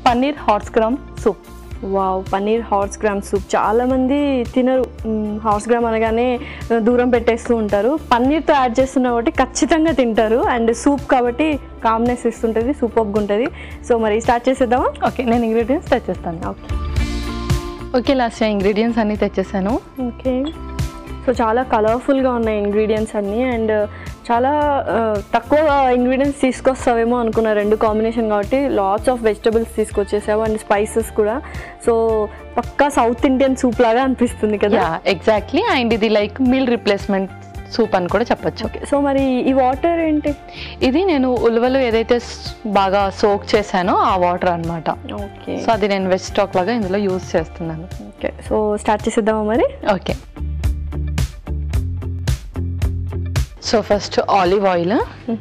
Paneer horse gram soup wow paneer horse gram soup చాలా మంది తినరు హార్స్ గ్రామ్ అనగానే ఆ, దూరం పెట్టేస్తూ ఉంటారు పన్నీర్తో యాడ్ చేస్తున్నా కాబట్టి ఖచ్చితంగా తింటారు అండ్ సూప్ కాబట్టి కామ్నెస్ ఇస్తుంటుంది సూపర్గా ఉంటుంది సో మరి స్టార్ట్ చేసేద్దామా ఓకే నేను ఇంగ్రీడియంట్స్ తెచ్చేస్తాను ఓకే ఓకే లాస్ట్ ఇంగ్రీడియంట్స్ అన్నీ తెచ్చేసాను ఓకే సో చాలా కలర్ఫుల్గా ఉన్నాయి ఇంగ్రీడియంట్స్ అన్నీ అండ్ చాలా ఆ, తక్కువ ఇంగ్రీడియంట్స్ తీసుకొస్తావేమో అనుకున్నా రెండు కాంబినేషన్ కాబట్టి లాట్స్ ఆఫ్ వెజిటబుల్స్ తీసుకొచ్చేసావు అండ్ స్పైసెస్ కూడా సో పక్కా సౌత్ ఇండియన్ సూప్ లాగా అనిపిస్తుంది కదా యా ఎగ్జాక్ట్లీ అండ్ ఇది లైక్ మీల్ రిప్లేస్మెంట్ సూప్ అని కూడా చెప్పొచ్చు ఓకే సో మరి ఈ వాటర్ ఏంటి ఇది నేను ఉలువలు ఏదైతే స్- బాగా సోక్ చేశానో ఆ వాటర్ అన్నమాట ఓకే సో అది నేను వెజ్ స్టాక్ లాగా ఇందులో యూస్ చేస్తున్నాను ఓకే సో స్టార్ట్ చేసేద్దామా మరి okay so first olive oil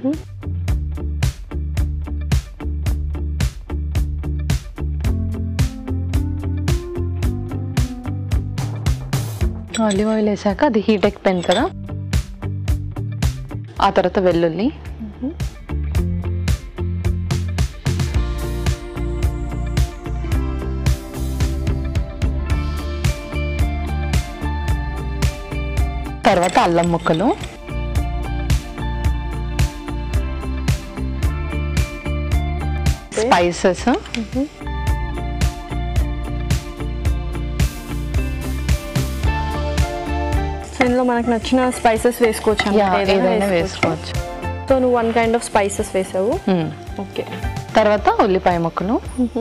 olive oil వేసాక అది హీట్ ఎక్కిపోయింది కదా ఆ తర్వాత వెల్లుల్లి తర్వాత అల్లం ముక్కలు స్పైసెస్ సో ఇందులో మనకు నచ్చిన స్పైసెస్ వేసుకోవచ్చు యా అన్నమాట, ఏదైనా వేసుకోవచ్చు. వేసుకోవచ్చు సో నువ్వు వన్ కైండ్ ఆఫ్ స్పైసెస్ వేసావు మ్మ్. ఓకే తర్వాత ఉల్లిపాయ ముక్కలు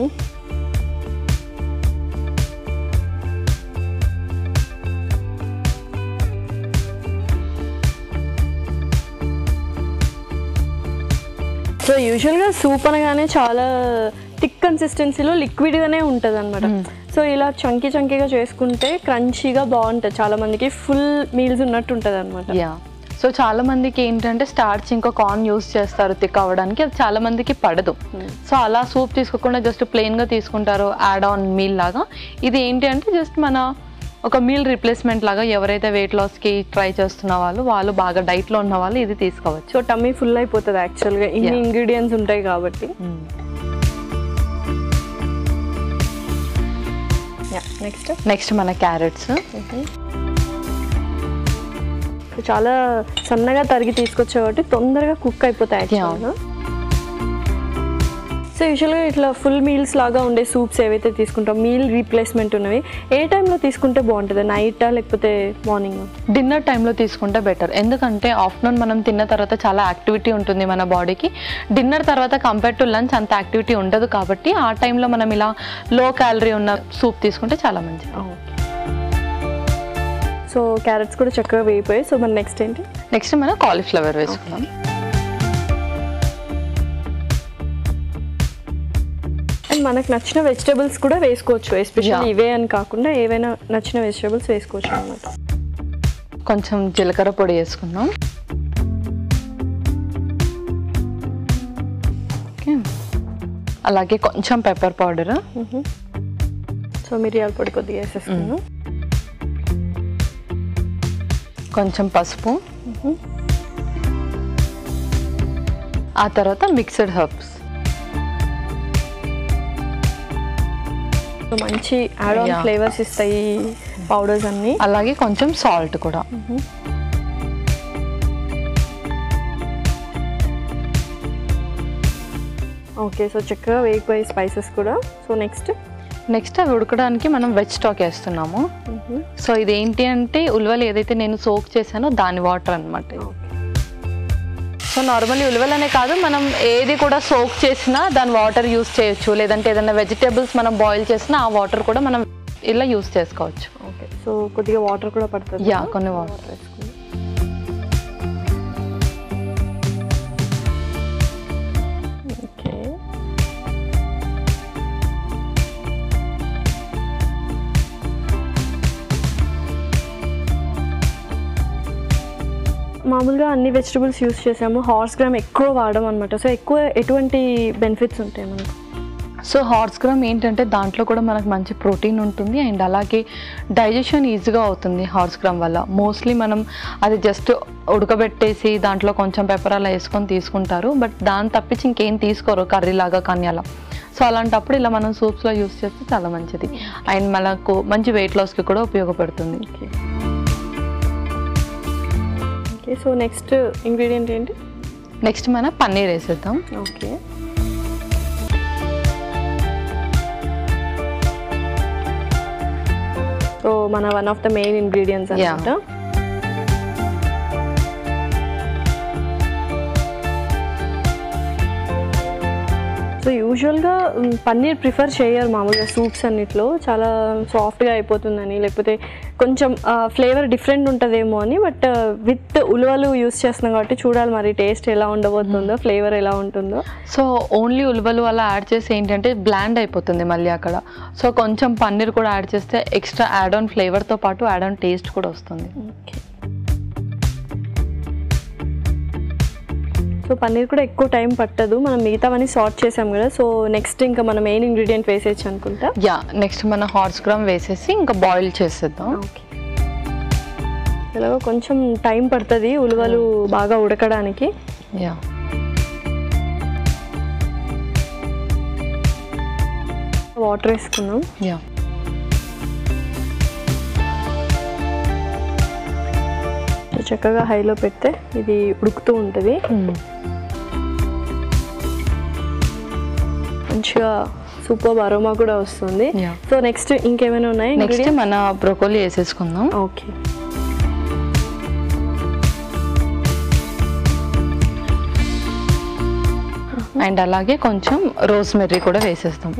సో యూజువల్గా సూప్ అనగానే చాలా థిక్ కన్సిస్టెన్సీలో లిక్విడ్గానే ఉంటుంది అనమాట సో ఇలా చంకీ చంకీగా చేసుకుంటే క్రంచీగా బాగుంటుంది చాలా మందికి ఫుల్ మీల్స్ ఉన్నట్టు ఉంటుంది అనమాట యా సో చాలా మందికి ఏంటంటే స్టార్చ్ ఇంకా కార్న్ యూస్ చేస్తారు థిక్ అవ్వడానికి అది చాలా మందికి పడదు సో అలా సూప్ తీసుకోకుండా జస్ట్ ప్లెయిన్ గా తీసుకుంటారు యాడ్ ఆన్ మీల్ లాగా ఇది ఏంటి అంటే జస్ట్ మన ఒక మీల్ రిప్లేస్మెంట్ లాగా ఎవరైతే వెయిట్ లాస్ కి ట్రై చేస్తున్న వాళ్ళు వాళ్ళు బాగా డైట్ లో ఉన్న వాళ్ళు ఇది తీసుకోవచ్చు సో టమ్మీ ఫుల్ అయిపోతుంది యాక్చువల్గా ఇన్ని Yeah. ఇంగ్రీడియంట్స్ ఉంటాయి కాబట్టి నెక్స్ట్ నెక్స్ట్ మన క్యారెట్స్ చాలా సన్నగా తరిగి తీసుకొచ్చే కాబట్టి తొందరగా కుక్ అయిపోతాయి యాక్చువల్గా సో యూజువల్గా ఇట్లా ఫుల్ మీల్స్ లాగా ఉండే సూప్స్ ఏవైతే తీసుకుంటాం మీల్ రీప్లేస్మెంట్ ఉన్నవి ఏ టైంలో తీసుకుంటే బాగుంటుంది నైటా లేకపోతే మార్నింగ్ డిన్నర్ టైంలో తీసుకుంటే బెటర్ ఎందుకంటే ఆఫ్టర్నూన్ మనం తిన్న తర్వాత చాలా యాక్టివిటీ ఉంటుంది మన బాడీకి డిన్నర్ తర్వాత కంపేర్ టు లంచ్ అంత యాక్టివిటీ ఉండదు కాబట్టి ఆ టైంలో మనం ఇలా లో క్యాలరీ ఉన్న సూప్ తీసుకుంటే చాలా మంచిది సో క్యారెట్స్ కూడా చక్కగా వేయిపోయాయి సో మన నెక్స్ట్ ఏంటి నెక్స్ట్ మనం కాలీఫ్లవర్ వేసుకుందాం అండ్ మనకు నచ్చిన వెజిటబుల్స్ కూడా వేసుకోవచ్చు ఎస్పెషల్లీ Yeah. ఇవే అని కాకుండా ఏవైనా నచ్చిన వెజిటబుల్స్ వేసుకోవచ్చు అనమాట కొంచెం జీలకర్ర పొడి వేసుకుందాం ఓకే అలాగే కొంచెం పెప్పర్ పౌడర్ సో మిరియాల పొడి కొద్దిగా వేసేసుకున్నాం కొంచెం పసుపు ఆ తర్వాత మిక్స్డ్ హర్బ్స్ సో మంచి యాడ్ ఆన్ Yeah. ఫ్లేవర్స్ ఇస్తాయి పౌడర్స్ అన్ని అలాగే కొంచెం సాల్ట్ కూడా ఓకే సో చక్కగా వేగిపోయి స్పైసెస్ కూడా సో నెక్స్ట్ నెక్స్ట్ అవి ఉడకడానికి మనం వెజ్ స్టాక్ వేస్తున్నాము సో ఇది ఏంటి అంటే ఉలవలు ఏదైతే నేను సోక్ చేశానో దాని వాటర్ అనమాట సో నార్మల్లీ ఉలవలనే కాదు మనం ఏది కూడా సోక్ చేసినా దాని వాటర్ యూస్ చేయొచ్చు లేదంటే ఏదైనా వెజిటేబుల్స్ మనం బాయిల్ చేసినా ఆ వాటర్ కూడా మనం ఇలా యూస్ చేసుకోవచ్చు ఓకే సో కొద్దిగా వాటర్ కూడా పడుతుంది యా కొన్ని వాటర్ వేసుకుని ఓకే మామూలుగా అన్ని వెజిటబుల్స్ యూస్ చేసాము హార్స్ గ్రామ్ ఎక్కువ వాడడం అనమాట సో ఎక్కువ ఎటువంటి బెనిఫిట్స్ ఉంటాయి మనకు సో హార్స్ గ్రామ్ ఏంటంటే దాంట్లో కూడా మనకు మంచి ప్రోటీన్ ఉంటుంది అండ్ అలాగే డైజెషన్ ఈజీగా అవుతుంది హార్స్ గ్రామ్ వల్ల మోస్ట్లీ మనం అది జస్ట్ ఉడకబెట్టేసి దాంట్లో కొంచెం పెప్పర్ అలా వేసుకొని తీసుకుంటారు బట్ దాన్ని తప్పించి ఇంకేం తీసుకోరు కర్రీ లాగా కానీ అలా సో అలాంటప్పుడు ఇలా మనం సూప్స్లో యూస్ చేస్తే చాలా మంచిది అండ్ మనకు మంచి వెయిట్ లాస్కి కూడా ఉపయోగపడుతుంది okay okay so next ingredient ఏంటి నెక్స్ట్ మన పన్నీర్ వేసేద్దాం ఓకే సో మన one of the main ingredients Yeah. అనమాట సో యూజువల్గా పన్నీర్ ప్రిఫర్ చేయరు మామూలుగా సూప్స్ అన్నిట్లో చాలా సాఫ్ట్గా అయిపోతుందని లేకపోతే కొంచెం ఫ్లేవర్ డిఫరెంట్ ఉంటుందేమో అని బట్ విత్ ఉలవలు యూస్ చేస్తున్నాం కాబట్టి చూడాలి మరి టేస్ట్ ఎలా ఉండబోతుందో ఫ్లేవర్ ఎలా ఉంటుందో సో ఓన్లీ ఉలువలు అలా యాడ్ చేసి ఏంటంటే బ్లాండ్ అయిపోతుంది మళ్ళీ అక్కడ సో కొంచెం పన్నీర్ కూడా యాడ్ చేస్తే ఎక్స్ట్రా యాడ్ ఆన్ ఫ్లేవర్తో పాటు యాడ్ ఆన్ టేస్ట్ కూడా వస్తుంది ఓకే సో పన్నీర్ కూడా ఎక్కువ టైం పట్టదు మనం మిగతావన్నీ సార్ట్ చేసాం కదా సో నెక్స్ట్ ఇంకా మనం మెయిన్ ఇంగ్రీడియంట్ వేసేయచ్చు అనుకుంటా యా నెక్స్ట్ మన హార్స్ గ్రామ్ వేసేసి ఇంకా బాయిల్ చేసేద్దాం ఓకే ఎలాగో కొంచెం టైం పడుతుంది ఉలువలు బాగా ఉడకడానికి యా వాటర్ వేసుకున్నాం యా సో చక్కగా హైలో పెడితే ఇది ఉడుకుతూ ఉంటుంది మంచిగా సూపర్ అరోమా కూడా వస్తుంది Yeah. సో నెక్స్ట్ ఇంకేమైనా ఉన్నాయి నెక్స్ట్ మన బ్రొకోలీ వేసేసుకుందాం ఓకే అండ్ అలాగే కొంచెం రోజ్ మెర్రీ కూడా వేసేస్తాం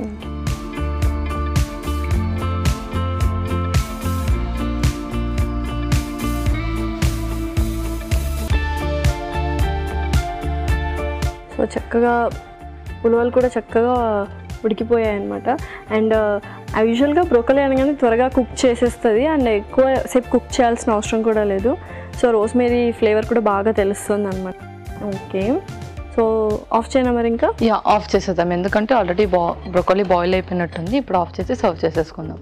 సో చక్కగా ఉలవలు కూడా చక్కగా ఉడికిపోయాయి అనమాట అండ్ యూజువల్గా బ్రోకలీ అనగానే త్వరగా కుక్ చేసేస్తుంది అండ్ ఎక్కువ సేపు కుక్ చేయాల్సిన అవసరం కూడా లేదు సో రోస్మేరీ ఫ్లేవర్ కూడా బాగా తెలుస్తుంది అనమాట ఓకే సో ఆఫ్ చేయనా మరి ఇంకా యా ఆఫ్ చేసేద్దాం ఎందుకంటే ఆల్రెడీ బా బ్రొకోలీ బాయిల్ అయిపోయినట్టుంది ఇప్పుడు ఆఫ్ చేసి సర్వ్ చేసేసుకుందాం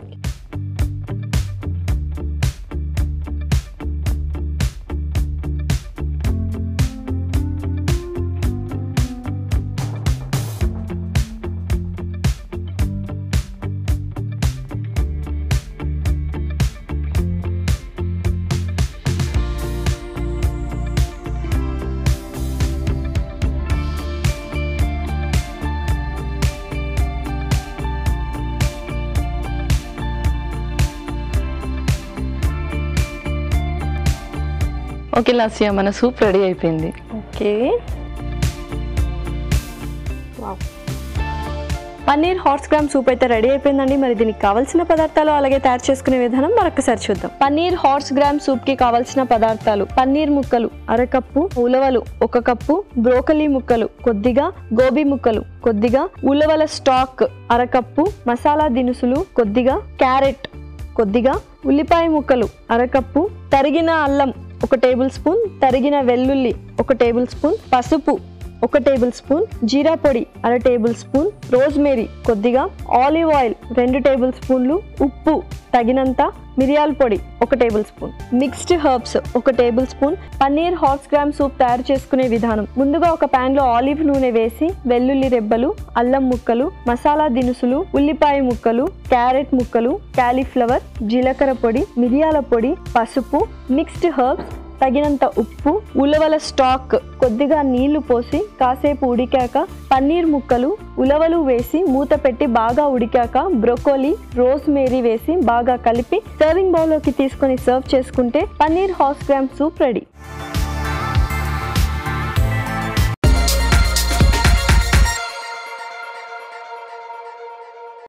ఓకే లాస్యా మన సూప్ రెడీ అయిపోయింది okay paneer horse gram soup అయితే రెడీ అయిపోయిందండి మరి దీనికి కావాల్సిన పదార్థాలు అలాగే తయారు చేసుకునే విధానం మరొకసారి చూద్దాం పన్నీర్ హార్స్ గ్రామ్ సూప్ కి కావాల్సిన పదార్థాలు పన్నీర్ ముక్కలు అరకప్పు ఉలవలు ఒక కప్పు బ్రోకలీ ముక్కలు కొద్దిగా గోబీ ముక్కలు కొద్దిగా ఉలవల స్టాక్ అరకప్పు మసాలా దినుసులు కొద్దిగా క్యారెట్ కొద్దిగా ఉల్లిపాయ ముక్కలు అరకప్పు తరిగిన అల్లం ఒక టేబుల్ స్పూన్ తరిగిన వెల్లుల్లి ఒక టేబుల్ స్పూన్ పసుపు ఒక టేబుల్ స్పూన్ జీరా పొడి అర టేబుల్ స్పూన్ రోజ్మేరీ కొద్దిగా ఆలివ్ ఆయిల్ రెండు టేబుల్ స్పూన్లు ఉప్పు తగినంత మిరియాల పొడి ఒక టేబుల్ స్పూన్ మిక్స్డ్ హర్బ్స్ ఒక tablespoon paneer horse gram soup తయారు చేసుకునే విధానం ముందుగా ఒక పాన్ లో ఆలివ్ నూనె వేసి వెల్లుల్లి రెబ్బలు అల్లం ముక్కలు మసాలా దినుసులు ఉల్లిపాయ ముక్కలు క్యారెట్ ముక్కలు కాలీఫ్లవర్ జీలకర్ర పొడి మిరియాల పొడి పసుపు మిక్స్డ్ హర్బ్స్ తగినంత ఉప్పు ఉలవల స్టాక్ కొద్దిగా నీళ్లు పోసి కాసేపు ఉడికాక పన్నీర్ ముక్కలు ఉలవలు వేసి మూత పెట్టి బాగా ఉడికాక బ్రొకోలీ రోజ్ మేరీ వేసి బాగా కలిపి సర్వింగ్ బౌల్లోకి తీసుకొని సర్వ్ చేసుకుంటే paneer horse gram soup ready